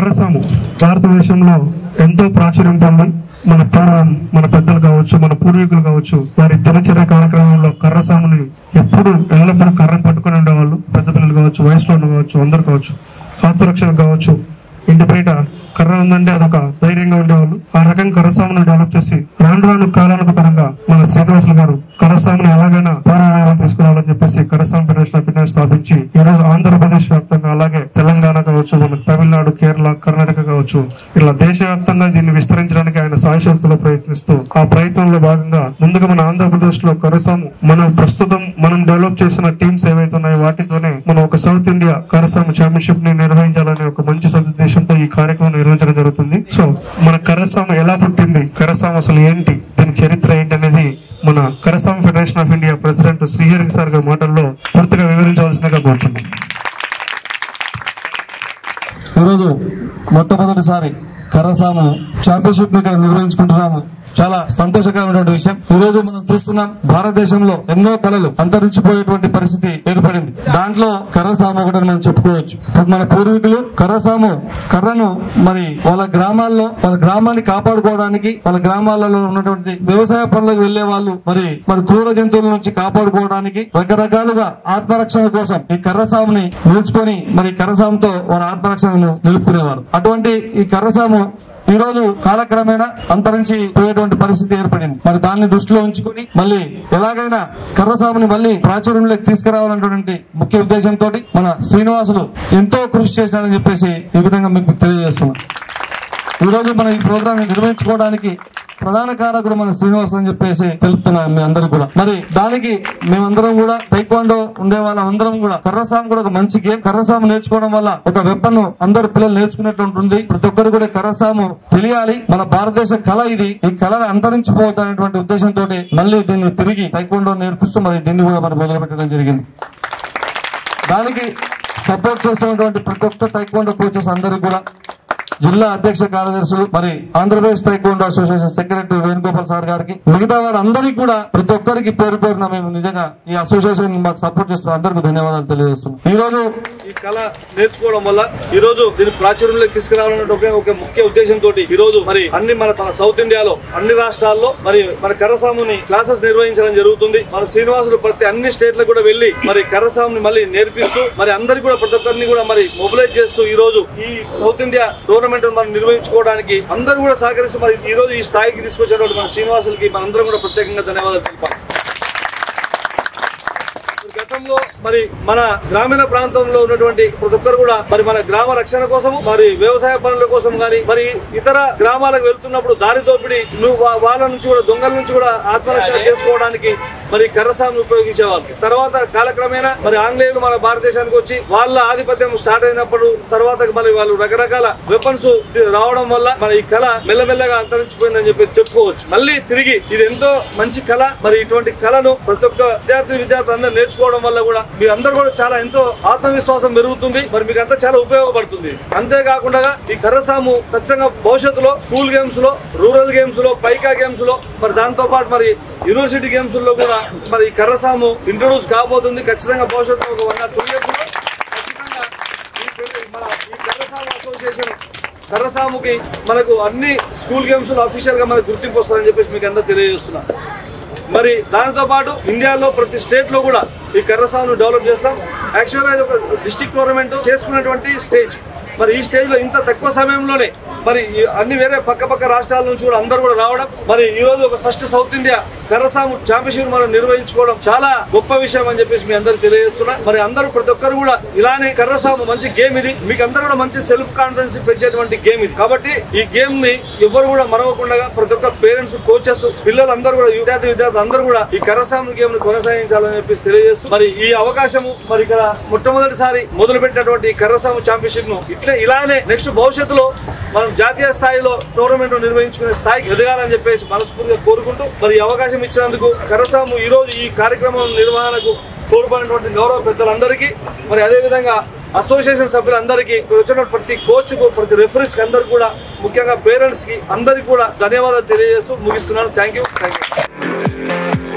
కర్రసాము భారతదేశంలో ఎంతో ప్రాచుర్యం పొంది మన పూర్వం మన పెద్దలు కావచ్చు మన పూర్వీకులు కావచ్చు వారి దినచర్య కార్యక్రమంలో కర్రసాముని ఎప్పుడు ఎల్లప్పుడూ కర్రను పట్టుకుని ఉండేవాళ్ళు పెద్ద పిల్లలు కావచ్చు వయసులో ఉన్న కావచ్చు అందరు కావచ్చు ఆత్మరక్షణ కావచ్చు ఇంటి బయట కర్ర ఉందంటే అదొక ధైర్యంగా ఉండేవాళ్ళు ఆ రకంగా కర్రసామును డెవలప్ చేసి రాను రాను కాలానికి పరంగా మన శ్రీనివాసులు గారు కర్రసాముని ఎలాగైనా పూర్వవైభవం తీసుకురావాలని చెప్పేసి కర్రసాము ఫెడరేషన్ ఆఫ్ ఇండియా స్థాపించి ఈ రోజు ఆంధ్రప్రదేశ్ వ్యాప్తంగా అలాగే తెలంగాణ కావచ్చు మన తమిళనాడు కేరళ కర్ణాటక కావచ్చు ఇలా దేశవ్యాప్తంగా దీన్ని విస్తరించడానికి ఆయన సాయశక్తులు ప్రయత్నిస్తూ ఆ ప్రయత్నంలో భాగంగా ముందుగా మన ఆంధ్రప్రదేశ్ లో కరసాము మనం ప్రస్తుతం మనం డెవలప్ చేసిన టీమ్స్ ఏవైతే ఉన్నాయో వాటితోనే మనం ఒక సౌత్ ఇండియా కరసాము ఛాంపియన్షిప్ ని నిర్వహించాలనే ఒక మంచి సదుద్దేశంతో ఈ కార్యక్రమం నిర్వహించడం జరుగుతుంది సో మన కరసాము ఎలా పుట్టింది కరసాము అసలు ఏంటి దీని చరిత్ర ఏంటి అనేది మన కరసాము federation of India president Srihari sir గారి మాటల్లో పూర్తిగా వివరించవలసిందిగా కోరుతున్నాం ఈరోజు మొట్టమొదటిసారి కర్రసాము ఛాంపియన్షిప్ ని ఇక్కడ నిర్వహించుకుంటున్నాము చాలా సంతోషకరమైనటువంటి విషయం ఈ రోజు మనం చూస్తున్నాం భారతదేశంలో ఎన్నో కళలు అంతరించిపోయేటువంటి పరిస్థితి ఏర్పడింది దాంట్లో కర్రసాము ఒకటి మనం చెప్పుకోవచ్చు ఇప్పుడు మన పూర్వీకులు కర్రసాము కర్రను మరి వాళ్ళ గ్రామాల్లో వాళ్ళ గ్రామాన్ని కాపాడుకోవడానికి వాళ్ళ గ్రామాలలో ఉన్నటువంటి వ్యవసాయ పనులకు వెళ్లే వాళ్ళు మరి మరి క్రూర జంతువుల నుంచి కాపాడుకోవడానికి రకరకాలుగా ఆత్మరక్షణ కోసం ఈ కర్రసాముని నిలుచుకొని మరి కర్రసాముతో వారి ఆత్మరక్షణను నిలుపుకునేవారు అటువంటి ఈ కర్రసాము ఈ రోజు కాలక్రమేణా అంతరించి పోయేటువంటి పరిస్థితి ఏర్పడింది మరి దాన్ని దృష్టిలో ఉంచుకొని మళ్ళీ ఎలాగైనా కర్రసాముని మళ్ళీ ప్రాచుర్యంలోకి తీసుకురావాలన్నటువంటి ముఖ్య ఉద్దేశంతో మన శ్రీనివాసులు ఎంతో కృషి చేశాడని చెప్పేసి ఈ విధంగా మీకు తెలియజేస్తున్నాం ఈ రోజు మనం ఈ ప్రోగ్రామ్ నిర్వహించుకోవడానికి ప్రధాన కారకుడు మన శ్రీనివాస్ అని చెప్పేసి తెలుపుతున్నాం మీ అందరూ కూడా మరి దానికి మేమందరం కూడా తైక్వాండో ఉండే వాళ్ళం అందరం కూడా కర్రసాము కూడా ఒక మంచి గేమ్ కర్రసాము నేర్చుకోవడం వల్ల ఒక వెపన్ అందరు పిల్లలు నేర్చుకున్నట్టు ఉంటుంది ప్రతి ఒక్కరు కూడా కర్రసాము తెలియాలి మన భారతదేశ కళ ఇది ఈ కళ అంతరించిపోతానటువంటి ఉద్దేశంతో మళ్ళీ దీన్ని తిరిగి తైక్వాండో నేర్పిస్తూ మరి దీన్ని కూడా మనం మొదలు పెట్టడం జరిగింది దానికి సపోర్ట్ చేస్తున్నటువంటి ప్రతి ఒక్క తైక్వాండో కోచెస్ అందరూ కూడా జిల్లా అధ్యక్ష కార్యదర్శులు మరి Andhra Pradesh taekwondo association secretary Venugopal sir గారికి మిగతా వారందరికీ కూడా ప్రతి ఒక్కరికి పేరు పేరున మేము నిజంగా ఈ అసోసియేషన్ మాకు సపోర్ట్ చేస్తున్న అందరికీ ధన్యవాదాలు తెలియజేస్తున్నాం ఈ రోజు ఈ కళ నేర్చుకోవడం వల్ల ఈ రోజు దీన్ని ప్రాచుర్యంలోకి తీసుకురావాలనే ఒకే ఒక ముఖ్య ఉద్దేశంతో ఈ రోజు మరి అన్ని మన తన సౌత్ ఇండియాలో అన్ని రాష్ట్రాల్లో మరి మన కర్రసాముని క్లాసెస్ నిర్వహించడం జరుగుతుంది మన శ్రీనివాసులు ప్రతి అన్ని స్టేట్లకు కూడా వెళ్లి మరి కర్రసాముని మళ్ళీ నేర్పిస్తూ మరి అందరికి కూడా ప్రతి ఒక్కరిని కూడా మరి మొబిలైజ్ చేస్తూ ఈ రోజు ఈ సౌత్ ఇండియా టోర్నమెంట్ మనం నిర్వహించుకోవడానికి అందరూ కూడా సహకరిస్తూ మరి ఈ రోజు ఈ స్థాయికి తీసుకొచ్చినటువంటి మన శ్రీనివాసులకి మనందరం కూడా ప్రత్యేకంగా ధన్యవాదాలు తెలిపాలి గతంలో మరి మన గ్రామీణ ప్రాంతంలో ఉన్నటువంటి ప్రతి ఒక్కరు కూడా మరి మన గ్రామ రక్షణ కోసము మరి వ్యవసాయ పనుల కోసం గాని మరి ఇతర గ్రామాలకు వెళ్తున్నప్పుడు దారి దోపిడి ను- వా- వాళ్ళ నుంచి కూడా దొంగల నుంచి కూడా ఆత్మరక్షణ చేసుకోవడానికి మరి కర్రసాము ఉపయోగించేవాళ్ళు తర్వాత కాలక్రమేణా మరి ఆంగ్లేయులు మన భారతదేశానికి వచ్చి వాళ్ళ ఆధిపత్యం స్టార్ట్ అయినప్పుడు తర్వాత మరి వాళ్ళు రకరకాల వెపన్స్ రావడం వల్ల మరి ఈ కళ మెల్లమెల్లగా అంతరించిపోయిందని చెప్పి చెప్పుకోవచ్చు మళ్ళీ తిరిగి ఇది ఎంతో మంచి కళ మరి ఇటువంటి కళను ప్రతి ఒక్క విద్యార్థి విద్యార్థి అందరూ నేర్చుకోవడం వల్ల కూడా మీ అందరూ కూడా చాలా ఎంతో ఆత్మవిశ్వాసం పెరుగుతుంది మరి మీకు అంతా చాలా ఉపయోగపడుతుంది అంతేకాకుండా ఈ కర్రసాము ఖచ్చితంగా భవిష్యత్తులో స్కూల్ గేమ్స్ లో రూరల్ గేమ్స్ లో పైకా గేమ్స్ లో మరి దాంతో పాటు మరి యూనివర్సిటీ గేమ్స్ లో కూడా మరి ఈ కర్రసాము ఇంట్రొడ్యూస్ కాబోతుంది ఖచ్చితంగా భవిష్యత్తులో ఒక వన్ ఆర్ టూ ఇయర్స్ లో ఖచ్చితంగా ఈ పెద్ద- మన ఈ కర్రసాము అసోసియేషన్ కర్రసాముకి మనకు అన్ని స్కూల్ గేమ్స్ లో అఫీషియల్ గా మనకు గుర్తింపు వస్తుందని చెప్పేసి మీకు అందరూ తెలియజేస్తున్నా మరి దానితో పాటు ఇండియాలో ప్రతి స్టేట్ లో కూడా ఈ కర్రసామును డెవలప్ చేస్తాం యాక్చువల్గా ఇది ఒక డిస్ట్రిక్ట్ టోర్నమెంట్ చేసుకున్నటువంటి స్టేజ్ మరి ఈ స్టేజ్ లో ఇంత తక్కువ సమయంలోనే మరి ఈ అన్ని వేరే పక్క పక్క రాష్ట్రాల నుంచి కూడా అందరూ కూడా రావడం మరి ఈ రోజు ఒక ఫస్ట్ సౌత్ ఇండియా కర్రసాము ఛాంపియన్షిప్ మనం నిర్వహించుకోవడం చాలా గొప్ప విషయం అని చెప్పేసి మీ అందరికి తెలియజేస్తున్నా మరి అందరూ ప్రతి ఒక్కరు కూడా ఇలానే కర్రసాము మంచి గేమ్ ఇది మీకు అందరూ కూడా మంచి సెల్ఫ్ కాన్ఫిడెన్స్ పెంచేటువంటి గేమ్ ఇది కాబట్టి ఈ గేమ్ ని ఎవరు కూడా మరవకుండా ప్రతి ఒక్క పేరెంట్స్ కోచెస్ పిల్లలు అందరూ కూడా విద్యార్థి విద్యార్థులు అందరూ కూడా ఈ కర్రసాము గేమ్ ని కొనసాగించాలని చెప్పేసి తెలియజేస్తూ మరి ఈ అవకాశము మరి ఇక్కడ మొట్టమొదటిసారి మొదలు పెట్టినటువంటి ఈ కర్రసాము ఛాంపియన్షిప్ ను ఇట్లే ఇలానే నెక్స్ట్ భవిష్యత్తులో మనం జాతీయ స్థాయిలో టోర్నమెంట్ నిర్వహించుకునే స్థాయికి ఎదగాలని చెప్పేసి మనస్ఫూర్తిగా కోరుకుంటూ మరి ఈ అవకాశం ఇచ్చినందుకు కరసాము ఈ రోజు ఈ కార్యక్రమం నిర్వహణకు తోడ్పడినటువంటి గౌరవ పెద్దలందరికీ మరి అదేవిధంగా అసోసియేషన్ సభ్యులందరికీ ఇక్కడ వచ్చిన ప్రతి కోచ్కు ప్రతి రెఫరీస్ కి అందరికి కూడా ముఖ్యంగా పేరెంట్స్ కి అందరికి కూడా ధన్యవాదాలు తెలియజేస్తూ ముగిస్తున్నాను థ్యాంక్ యూ థ్యాంక్ యూ